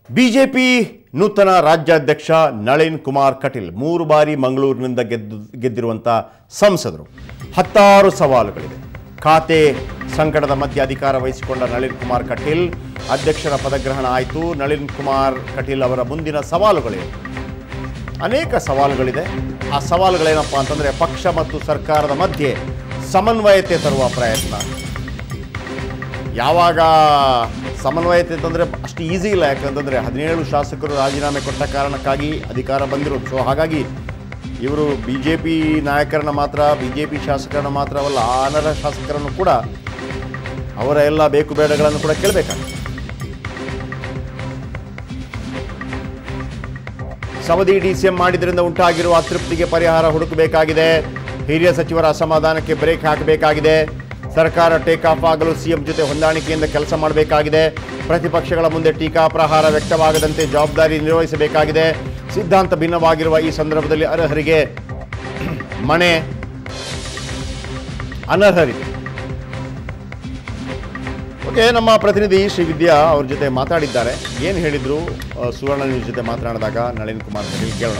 BJP ನೂತನ ರಾಜ್ಯಾಧ್ಯಕ್ಷ ನಳಿನ್ ಕುಮಾರ್ ಕಟೀಲ್ ಮೂರು ಬಾರಿ ಮಂಗಳೂರಿನಿಂದ ಗೆದ್ದು ಗೆದ್ದಿರುವಂಥ ಸಂಸದರು ಹತ್ತಾರು ಸವಾಲುಗಳಿದೆ ಖಾತೆ ಸಂಕಟದ ಮಧ್ಯೆ ಅಧಿಕಾರ ವಹಿಸಿಕೊಂಡ ನಳಿನ್ ಕುಮಾರ್ ಕಟೀಲ್ ಅಧ್ಯಕ್ಷರ ಪದಗ್ರಹಣ ಆಯಿತು ನಳಿನ್ ಕುಮಾರ್ ಕಟೀಲ್ ಅವರ ಮುಂದಿನ ಸವಾಲುಗಳಿವೆ ಅನೇಕ ಸವಾಲುಗಳಿದೆ ಆ ಸವಾಲುಗಳೇನಪ್ಪ ಅಂತಂದರೆ ಪಕ್ಷ ಮತ್ತು ಸರ್ಕಾರದ ಮಧ್ಯೆ ಸಮನ್ವಯತೆ ತರುವ ಪ್ರಯತ್ನ ಯಾವಾಗ ಸಮನ್ವಯತೆ ಅಂತಂದರೆ ಅಷ್ಟು ಈಸಿ ಇಲ್ಲ ಯಾಕಂತಂದರೆ ಹದಿನೇಳು ಶಾಸಕರು ರಾಜೀನಾಮೆ ಕೊಟ್ಟ ಕಾರಣಕ್ಕಾಗಿ ಅಧಿಕಾರ ಬಂದಿರೋದು ಸೊ ಹಾಗಾಗಿ ಇವರು ಬಿ ಜೆ ಪಿ ನಾಯಕರನ್ನ ಮಾತ್ರ ಬಿ ಜೆ ಪಿ ಶಾಸಕರನ್ನ ಮಾತ್ರವಲ್ಲ ಆ ಅನರ್ಹ ಶಾಸಕರನ್ನು ಕೂಡ ಅವರ ಎಲ್ಲ ಬೇಕು ಬೇಡಗಳನ್ನು ಕೂಡ ಕೇಳಬೇಕಾಗುತ್ತೆ ಸವದಿ ಡಿ ಸಿ ಎಂ ಮಾಡಿದ್ರಿಂದ ಉಂಟಾಗಿರುವ ಅತೃಪ್ತಿಗೆ ಪರಿಹಾರ ಹುಡುಕಬೇಕಾಗಿದೆ ಹಿರಿಯ ಸಚಿವರ ಅಸಮಾಧಾನಕ್ಕೆ ಬ್ರೇಕ್ ಹಾಕಬೇಕಾಗಿದೆ ಸರ್ಕಾರ ಟೇಕ್ ಆಫ್ ಆಗಲು ಸಿಎಂ ಜೊತೆ ಹೊಂದಾಣಿಕೆಯಿಂದ ಕೆಲಸ ಮಾಡಬೇಕಾಗಿದೆ ಪ್ರತಿಪಕ್ಷಗಳ ಮುಂದೆ ಟೀಕಾ ಪ್ರಹಾರ ವ್ಯಕ್ತವಾಗದಂತೆ ಜವಾಬ್ದಾರಿ ನಿರ್ವಹಿಸಬೇಕಾಗಿದೆ ಸಿದ್ಧಾಂತ ಭಿನ್ನವಾಗಿರುವ ಈ ಸಂದರ್ಭದಲ್ಲಿ ಅರ್ಹರಿಗೆ ಮಣೆ ಅನರ್ಹರಿಗೆ ಓಕೆ ನಮ್ಮ ಪ್ರತಿನಿಧಿ ಶ್ರೀ ವಿದ್ಯಾ ಅವ್ರ ಜೊತೆ ಮಾತಾಡಿದ್ದಾರೆ ಏನು ಹೇಳಿದ್ರು ಆ, ಸುವರ್ಣ ನ್ಯೂಸ್ ಜೊತೆ ಮಾತನಾಡಿದಾಗ ನಳಿನ್ ಕುಮಾರ್ ಕಟೀಲ್ ಕೇಳೋಣ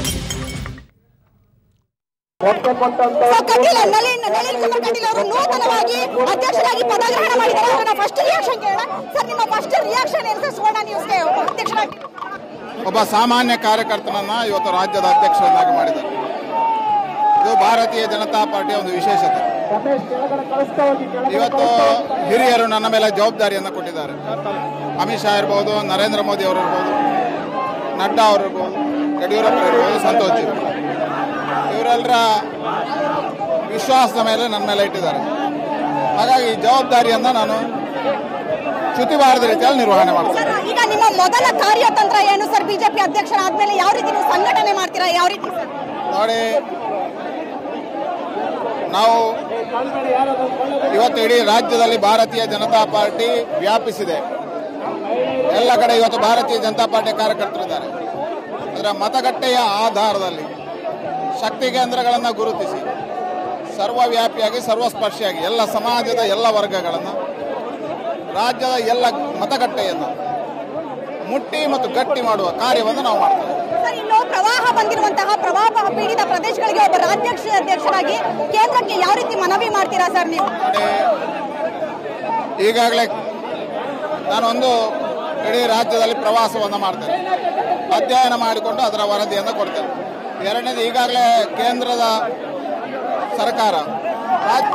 ಸರ್, ಕಟೀಲ್ ನಳಿನ್ ನಳಿನ್ ಕುಮಾರ್ ಕಟೀಲ್ ಅವರು ನೂತನವಾಗಿ ಅಧ್ಯಕ್ಷರಾಗಿ ಪದಗ್ರಹಣ ಮಾಡಿದ್ದಾರೆ ಅವರ ಫಸ್ಟ್ ರಿಯಾಕ್ಷನ್ ಕೇಳೋಣ ಸರ್ ನಿಮ್ಮ ಫಸ್ಟ್ ರಿಯಾಕ್ಷನ್ ಏನು ಸರ್ ಸುವರ್ಣ ನ್ಯೂಸ್ಗೆ ಒಬ್ಬ ಅಧ್ಯಕ್ಷರಾಗಿ ಒಬ್ಬ ಸಾಮಾನ್ಯ ಕಾರ್ಯಕರ್ತನನ್ನ ಇವತ್ತು ರಾಜ್ಯದ ಅಧ್ಯಕ್ಷರನ್ನಾಗಿ ಮಾಡಿದ್ದಾರೆ ಇದು ಭಾರತೀಯ ಜನತಾ ಪಾರ್ಟಿಯ ಒಂದು ವಿಶೇಷತೆ ಇವತ್ತು ಹಿರಿಯರು ನನ್ನ ಮೇಲೆ ಜವಾಬ್ದಾರಿಯನ್ನು ಕೊಟ್ಟಿದ್ದಾರೆ ಅಮಿತ್ ಶಾ ಇರ್ಬೋದು ನರೇಂದ್ರ ಮೋದಿ ಅವರು ಇರ್ಬೋದು ನಡ್ಡಾ ಅವರು ಇರ್ಬೋದು ಯಡಿಯೂರಪ್ಪ ಇರ್ಬೋದು ಸಂತೋಷ್ ಜಿ ಇವರೆಲ್ಲರ ವಿಶ್ವಾಸದ ಮೇಲೆ ನನ್ನ ಮೇಲೆ ಇಟ್ಟಿದ್ದಾರೆ ಹಾಗಾಗಿ ಈ ಜವಾಬ್ದಾರಿಯನ್ನು ನಾನು ಚ್ಯುತಿಬಾರದ ರೀತಿಯಲ್ಲಿ ನಿರ್ವಹಣೆ ಮಾಡ್ತೀನಿ ಸರ್ ಈಗ ನಿಮ್ಮ ಮೊದಲ ಕಾರ್ಯತಂತ್ರ ಏನು ಸರ್ ಬಿಜೆಪಿ ಅಧ್ಯಕ್ಷರಾದ್ಮೇಲೆ ಯಾವ ರೀತಿ ನೀವು ಸಂಘಟನೆ ಮಾಡ್ತೀರಾ ಯಾವ ರೀತಿ ಸರ್ ನೋಡಿ ನಾವು ಇವತ್ತು ಇಡೀ ರಾಜ್ಯದಲ್ಲಿ ಭಾರತೀಯ ಜನತಾ ಪಾರ್ಟಿ ವ್ಯಾಪಿಸಿದೆ ಎಲ್ಲ ಕಡೆ ಇವತ್ತು ಭಾರತೀಯ ಜನತಾ ಪಾರ್ಟಿ ಕಾರ್ಯಕರ್ತರಿದ್ದಾರೆ ಅದರ ಮತಗಟ್ಟೆಯ ಆಧಾರದಲ್ಲಿ ಶಕ್ತಿ ಕೇಂದ್ರಗಳನ್ನು ಗುರುತಿಸಿ ಸರ್ವವ್ಯಾಪಿಯಾಗಿ ಸರ್ವಸ್ಪರ್ಶಿಯಾಗಿ ಎಲ್ಲ ಸಮಾಜದ ಎಲ್ಲ ವರ್ಗಗಳನ್ನು ರಾಜ್ಯದ ಎಲ್ಲ ಮತಗಟ್ಟೆಯನ್ನು ಮುಟ್ಟಿ ಮತ್ತು ಗಟ್ಟಿ ಮಾಡುವ ಕಾರ್ಯವನ್ನು ನಾವು ಮಾಡ್ತೇವೆ ಸರ್ ಇನ್ನು ಪ್ರವಾಹ ಬಂದಿರುವಂತಹ ಪ್ರವಾಹ ಪೀಡಿತ ಪ್ರದೇಶಗಳಿಗೆ ಒಬ್ಬ ರಾಜ್ಯಾಧ್ಯಕ್ಷ ಅಧ್ಯಕ್ಷರಾಗಿ ಕೇಂದ್ರಕ್ಕೆ ಯಾವ ರೀತಿ ಮನವಿ ಮಾಡ್ತೀರಾ ಸರ್ ನೀವು ನೋಡಿ, ಈಗಾಗಲೇ ನಾನೊಂದು ಇಡೀ ರಾಜ್ಯದಲ್ಲಿ ಪ್ರವಾಸವನ್ನು ಮಾಡ್ತೇನೆ ಅಧ್ಯಯನ ಮಾಡಿಕೊಂಡು ಅದರ ವರದಿಯನ್ನು ಕೊಡ್ತೇನೆ ಎರಡನೇದು ಈಗಾಗಲೇ ಕೇಂದ್ರದ ಸರ್ಕಾರ ರಾಜ್-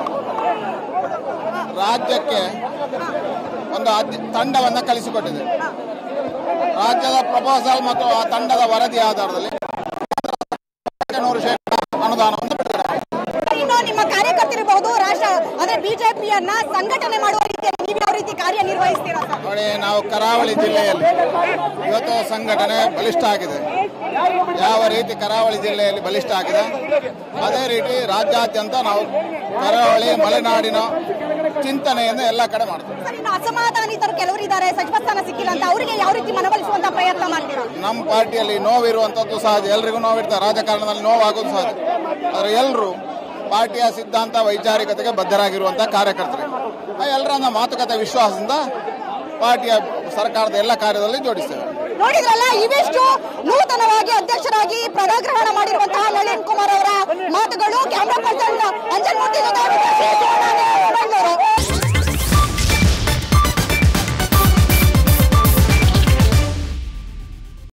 ರಾಜ್ಯಕ್ಕೆ ಒಂದು ಅಧ್ಯ- ತಂಡವನ್ನು ಕಳಿಸಿಕೊಟ್ಟಿದೆ ರಾಜ್ಯದ ಪ್ರಪೋಸಲ್ ಮತ್ತು ಆ ತಂಡದ ವರದಿ ಆಧಾರದಲ್ಲಿ ನೂರು ಶೇಕಡ ಅನುದಾನವನ್ನು ಬಿಡುಗಡೆ ಮಾಡಿದೆ. ಇನ್ನು ನಿಮ್ಮ ಕಾರ್ಯಕರ್ತರಿರಬಹುದು ರಾಷ್ಟ್ರ ಅಂದ್ರೆ ಬಿಜೆಪಿಯನ್ನ ಸಂಘಟನೆ ಮಾಡುವ ರೀತಿಯಲ್ಲಿ ನೀವು ಯಾವ ರೀತಿ ಕಾರ್ಯನಿರ್ವಹಿಸ್ತೀರಾ ಸರ್ ನೋಡಿ ನಾವು ಕರಾವಳಿ ಜಿಲ್ಲೆಯಲ್ಲಿ ಇವತ್ತು ಸಂಘಟನೆ ಬಲಿಷ್ಠ ಆಗಿದೆ ಯಾವ ರೀತಿ ಕರಾವಳಿ ಜಿಲ್ಲೆಯಲ್ಲಿ ಬಲಿಷ್ಠ ಆಗಿದೆ ಅದೇ ರೀತಿ ರಾಜ್ಯಾದ್ಯಂತ ನಾವು ಕರಾವಳಿ ಮಲೆನಾಡಿನ ಚಿಂತನೆಯನ್ನು ಎಲ್ಲ ಕಡೆ ಮಾಡ್ತೀವಿ ಸರ್ ಇನ್ನು ಅಸಮಾಧಾನಿತರು ಕೆಲವರು ಇದ್ದಾರೆ ಸಚಿವ ಸ್ಥಾನ ಸಿಕ್ಕಿಲ್ಲ ಅಂತ ಅವರಿಗೆ ಯಾವ ರೀತಿ ಮನವೊಲಿಸುವಂತ ಪ್ರಯತ್ನ ಮಾಡ್ತೀರಾ ನಮ್ಮ ಪಾರ್ಟಿಯಲ್ಲಿ ನೋವಿರುವಂಥದ್ದು ಸಹಜ ಎಲ್ರಿಗೂ ನೋವಿರ್ತಾರೆ ರಾಜಕಾರಣದಲ್ಲಿ ನೋವಾಗೋದು ಸಹಜ ಆದರೆ ಎಲ್ಲರೂ ಪಾರ್ಟಿಯ ಸಿದ್ಧಾಂತ ವೈಚಾರಿಕತೆಗೆ ಬದ್ಧರಾಗಿರುವಂಥ ಕಾರ್ಯಕರ್ತರು ಆ ಎಲ್ಲರನ್ನ ಮಾತುಕತೆ ವಿಶ್ವಾಸದಿಂದ ಪಾರ್ಟಿಯ ಸರ್ಕಾರದ ಎಲ್ಲ ಕಾರ್ಯದಲ್ಲಿ ಜೋಡಿಸ್ತೇವೆ ನೋಡಿದ್ರಲ್ಲ ಇವಿಷ್ಟು ನೂತನವಾಗಿ ಅಧ್ಯಕ್ಷರಾಗಿ ಪದಗ್ರಹಣ ಮಾಡಿರುವಂತಹ ನಳಿನ್ ಕುಮಾರ್ ಅವರ ಮಾತುಗಳು ಕ್ಯಾಮ್ರಾ ಪರ್ಸನ್ ಅಂಜನ್ ಮೂರ್ತಿ ಜೊತೆ ಬೆಂಗಳೂರು